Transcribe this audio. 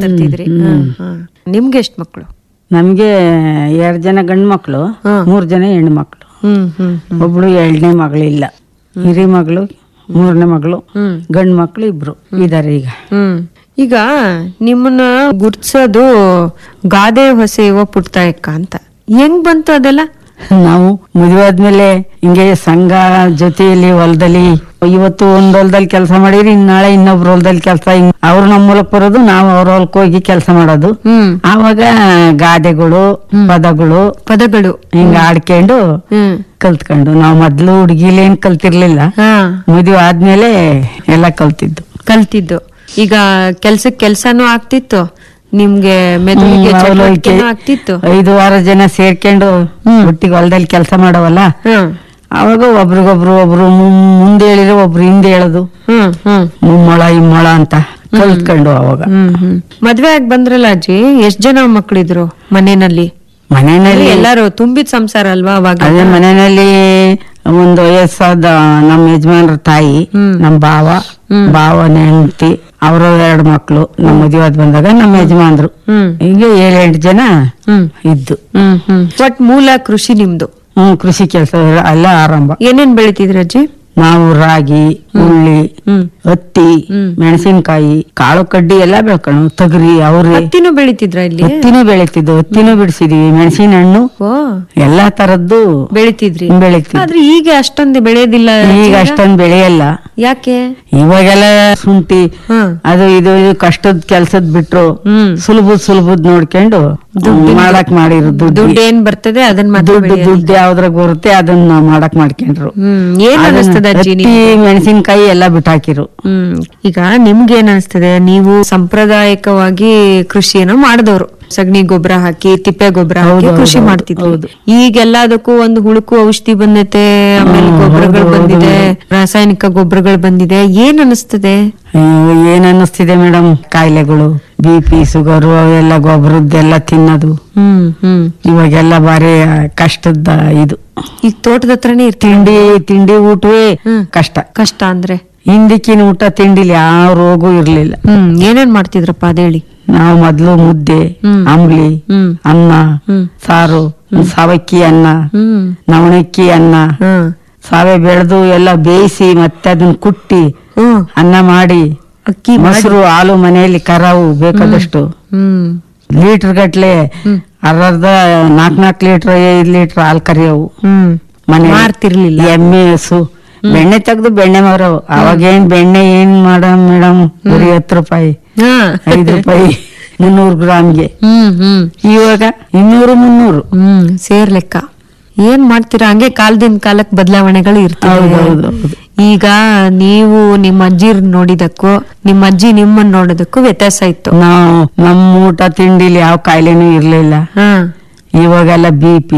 ತರ್ತಿದ್ರಿ ಹಾ, ಹಾ. ನಿಮ್ಗೆ ಎಷ್ಟ್ ಮಕ್ಳು ನಮ್ಗೆ ಎರಡ್ ಜನ ಗಂಡು ಮಕ್ಳು ಹಾ. ಮೂರ್ ಜನ ಹೆಣ್ಣು ಮಕ್ಳು ಹ್ಮ್ ಹ್ಮ್ ಒಬ್ಳು ಎರಡನೇ ಮಗಳಿಲ್ಲ ಹಿರಿ ಮಗಳು ಮೂರನೇ ಮಗಳು ಹ್ಮ್ ಗಂಡು ಮಕ್ಳು ಇಬ್ರು ಇದಾರೆ ಈಗ ಹ್ಮ್ ಈಗ ನಿಮ್ಮನ್ನ ಗುರ್ತಿಸೋದು ಗಾದೆ ಹೊಸೆಯುವ ಪುಟ್ಟಾಯಕ್ಕ ಅಂತ ಹೆಂಗ್ ಬಂತು ಅದೆಲ್ಲ ನಾವು ಮದುವೆ ಆದ್ಮೇಲೆ ಹಿಂಗೆ ಸಂಘ ಜೊತೆಯಲ್ಲಿ ಹೊಲದಲ್ಲಿ ಇವತ್ತು ಒಂದ್ ಹೊಲದಲ್ಲಿ ಕೆಲಸ ಮಾಡಿದ್ರೆ ಇನ್ ನಾಳೆ ಇನ್ನೊಬ್ರು ಹೊಲದಲ್ಲಿ ಕೆಲಸ ಹಿಂಗ್ ಅವ್ರು ನಮ್ಮ ಮೂಲಕ ಬರೋದು ನಾವು ಅವ್ರ ಹೊಲಕ್ಕೆ ಹೋಗಿ ಕೆಲಸ ಮಾಡೋದು ಹ್ಮ್ ಆವಾಗ ಗಾದೆಗಳು ಪದಗಳು ಪದಗಳು ಹಿಂಗ ಆಡ್ಕೊಂಡು ಹ್ಮ್ ಕಲ್ತ್ಕೊಂಡು ನಾವು ಮೊದ್ಲು ಹುಡುಗಿಲೇನ್ ಕಲ್ತಿರ್ಲಿಲ್ಲ ಹಾ ಮದುವೆ ಆದ್ಮೇಲೆ ಎಲ್ಲ ಕಲ್ತಿದ್ದು ಕಲ್ತಿದ್ದು ಈಗ ಕೆಲ್ಸಕ್ ಕೆಲ್ಸಾನು ಆಗ್ತಿತ್ತು ನಿಮ್ಗೆ ಮೆದುಳಿಗೆ ಹ್ಮ್, ಚಟುವಟಿಕೆನೂ ಅವಲಕ್ಕಿ. ಆಗ್ತಿತ್ತು ಐದು ವಾರ ಜನ ಸೇರ್ಕೊಂಡು ಒಟ್ಟಿಗೆ ಹೊಲದಲ್ಲಿ ಕೆಲಸ ಮಾಡವಲ್ಲ ಹ್ಮ್ ಅವಾಗ ಒಬ್ರಿಗೊಬ್ರು ಒಬ್ರು ಮು- ಮುಂದೆ ಹೇಳಿದ್ರೆ ಒಬ್ರು ಹಿಂದೆ ಹೇಳೋದು ಹ್ಮ್ ಹ್ಮ್ ಮುಮ್ಮೊಳ ಇಮ್ಮೊಳ ಅಂತ ಕಲ್ತ್ಕೊಂಡು ಅವಾಗ ಹ್ಮ್ ಹ್ಮ್ ಮದ್ವೆ ಆಗಿ ಬಂದ್ರಲ್ಲ ಅಜ್ಜಿ ಎಷ್ಟ್ ಜನ ಮಕ್ಳಿದ್ರು ಮನೆಯಲ್ಲಿ ಮನೆಯಲ್ಲಿ ಎಲ್ಲಾರು ತುಂಬಿದ ಸಂಸಾರ ಅಲ್ವಾ ಅವಾಗ ಅದೇ ಮನೆಯಲ್ಲಿ ಒಂದು ವಯಸ್ಸಾದ ನಮ್ಮ ಯಜಮಾನ್ರ ತಾಯಿ ಹ್ಮ್. ನಮ್ಮ ಭಾವ ಭಾವನ ಹೆಂಡತಿ ಅವ್ರ ಎರಡು ಮಕ್ಳು ನಮ್ಮ ಮದುವೆ ಆದ್ ಬಂದಾಗ ನಮ್ಮ ಯಜಮಾನ್ರು ಹ್ಮ್ ಹೀಗೆ ಏಳೆಂಟು ಜನ ಹ್ಮ್ ಇದ್ದು ಹ್ಮ್ ಹ್ಮ್ ಒಟ್ ಮೂಲ ಕೃಷಿ ನಿಮ್ದು ಹ್ಮ್ ಕೃಷಿ ಕೆಲಸ ಎಲ್ಲ ಆರಂಭ ಏನೇನ್ ಬೆಳಿತಿದ್ರಿ ಅಜ್ಜಿ ನಾವು ರಾಗಿ ಹುಳ್ಳಿ ಹ್ಮ್ ಹತ್ತಿ ಹ್ಮ್. ಮೆಣಸಿನಕಾಯಿ ಕಾಳು ಕಡ್ಡಿ ಎಲ್ಲ ಬೆಳ್ಕೊಂಡು ತೊಗರಿ ಅವ್ರಿ ಹತ್ತಿನೂ ಬೆಳಿತಿದ್ರ ಇಲ್ಲಿ ಹತ್ತಿನೂ ಬೆಳಿತಿದ್ವು ಹತ್ತಿನೂ ಬಿಡಿಸಿದೀವಿ ಮೆಣಸಿನ ಹಣ್ಣು ಓ ಎಲ್ಲಾ ತರದ್ದು ಬೆಳಿತಿದ್ರಿ ಬೆಳಿತೀವಿ ಆದ್ರೆ ಈಗ ಅಷ್ಟೊಂದು ಬೆಳೆಯೋದಿಲ್ಲ ಈಗ ಅಷ್ಟೊಂದ್ ಬೆಳೆಯಲ್ಲ ಯಾಕೆ ಇವಾಗೆಲ್ಲ ಶುಂಠಿ ಹ್ಮ್ ಅದು ಇದು ಇದು ಕಷ್ಟದ ಕೆಲ್ಸದ್ ಬಿಟ್ರು ಹ್ಮ್ ಸುಲಭದ್ ಸುಲಭದ್ ನೋಡ್ಕೊಂಡು ಮಾಡಕ್ ಮಾಡಿರೋ ದುಡ್ಡು ದುಡ್ಡು ಏನ್ ಬರ್ತದೆ ಅದನ್ನ ಮಾತ್ರ ದುಡ್ಡು ಬೆಳೆಯೋದು. ದುಡ್ಡು ಯಾವ್ದ್ರಾಗ ಬರುತ್ತೆ ಅದನ್ನ ಮಾಡಕ್ ಮಾಡ್ಕೊಂಡ್ರು ಹ್ಮ್ ಏನ್ ಅನಿಸ್ತದ ಅಜ್ಜಿ ಹತ್ತಿ ಮೆಣಸಿನಕಾಯಿ ಎಲ್ಲ ಬಿಟ್ಟಾಕಿರು ಹ್ಮ್ ಈಗ ನಿಮ್ಗೆ ಏನ್ ಅನಿಸ್ತದೆ ನೀವು ಸಾಂಪ್ರದಾಯಿಕವಾಗಿ ಕೃಷಿಯನ್ನು ಮಾಡಿದವರು ಸಗಣಿ ಗೊಬ್ಬರ ಹಾಕಿ ತಿಪ್ಪೆ ಗೊಬ್ಬರ ಹಾಕಿ ಹೌದು, ಕೃಷಿ ಹೌದು, ಮಾಡ್ತಿದ್ವಿ ಹೌದು. ಈಗೆಲ್ಲದಕ್ಕೂ ಒಂದು ಹುಳುಕು ಔಷಧಿ ಬಂದೈತೆ ಆಮೇಲೆ ಗೊಬ್ಬರಗಳು ಬಂದಿದೆ ರಾಸಾಯನಿಕ ಗೊಬ್ಬರಗಳು ಬಂದಿದೆ ಏನ್ ಅನಿಸ್ತದೆ ಅಯ್ಯೋ, ಏನ್ ಅನ್ನಿಸ್ತಿದೆ ಮೇಡಮ್ ಕಾಯಿಲೆಗಳು ಬಿ ಪಿ ಶುಗರು ಅವೆಲ್ಲ ಗೊಬ್ಬರದ್ದೆಲ್ಲ ತಿನ್ನೋದು ಹ್ಮ್ ಹ್ಮ್ ಇವಾಗೆಲ್ಲ ಬಾರಿ ಕಷ್ಟದ ಇದು ಈಗ ತೋಟದ ಹತ್ರನೇ ಇರ್ತೀವಿ ತಿಂಡಿ ತಿಂಡಿ ಊಟವೇ ಹ್ಮ್. ಕಷ್ಟ ಕಷ್ಟ ಅಂದ್ರೆ ಹಿಂದಿಕ್ಕಿನ ಊಟ ತಿಂಡಿಲಿ ಯಾವ ರೋಗು ಇರ್ಲಿಲ್ಲ ಹ್ಮ್ ಏನೇನ್ ಮಾಡ್ತಿದ್ರಪ್ಪ ಅದೇಳಿ ನಾವು ಮೊದ್ಲು ಮುದ್ದೆ ಹ್ಮ್. ಅಂಬ್ಲಿ ಹ್ಮ್ ಅನ್ನ ಹ್ಮ್ ಸಾರು ಸಾವಕ್ಕಿ ಅನ್ನ ಹ್ಮ್ ನವಣಕ್ಕಿ ಅನ್ನ ಹ್ಮ್ ಸಾವೆ ಬೆಳೆದು ಎಲ್ಲ ಬೇಯಿಸಿ ಮತ್ತೆ ಅದನ್ನ ಕುಟ್ಟಿ ಹ್ಮ್ ಅನ್ನ ಮಾಡಿ ಅಕ್ಕಿ ಮಾಡಿ ಮೊಸರು ಹಾಲು ಮನೆಯಲ್ಲಿ ಕರಾವು ಬೇಕಾದಷ್ಟು ಹ್ಮ್ ಲೀಟರ್ ಗಟ್ಲೆ ಅರ್ಧ ನಾಲ್ಕ್ ನಾಲ್ಕು ಲೀಟರ್ ಐದ್ ಲೀಟರ್ ಹಾಲು ಕರಿಯವು ಹ್ಮ್ ಮನೆ ಮಾರ್ತಿರ್ಲಿಲ್ಲ ಎಮ್ಮೆ ಹಸು ಬೆಣ್ಣೆ ತೆಗ್ದು ಬೆಣ್ಣೆ ಮಾರವು ಅವಾಗೇನ್ ಬೆಣ್ಣೆ ಏನ್ ಮಾಡ ಮೇಡಮ್ ಬರೀ ಹತ್ತು ರೂಪಾಯಿ ಹಾ ಐದು ರೂಪಾಯಿ ಮುನ್ನೂರು ಗ್ರಾಮ್ಗೆ ಹ್ಮ್ ಹ್ಮ್ ಇವಾಗ ಇನ್ನೂರು ಮುನ್ನೂರು ಹ್ಮ್ ಸೇರ್ ಲೆಕ್ಕ ಏನ್ ಮಾಡ್ತೀರಾ ಹಂಗೆ ಕಾಲದಿಂದ ಕಾಲಕ್ಕೆ ಬದಲಾವಣೆಗಳು ಹೌದು ಇರ್ತವೆ ಹೌದು ಹೌದು ಈಗ ನೀವು ನಿಮ್ಮ ಅಜ್ಜಿ ನೋಡಿದಕ್ಕೂ ನಿಮ್ಮ ಅಜ್ಜಿ ನಿಮ್ಮನ್ನ ನೋಡೋದಕ್ಕೂ ವ್ಯತ್ಯಾಸ ಇತ್ತು ನಾವು ನಮ್ಮ ಊಟ ತಿಂಡಿಲಿ ಯಾವ ಕಾಯಿಲೆನೂ ಇರ್ಲಿಲ್ಲ ಹಾ ಇವಾಗೆಲ್ಲ ಬಿ ಪಿ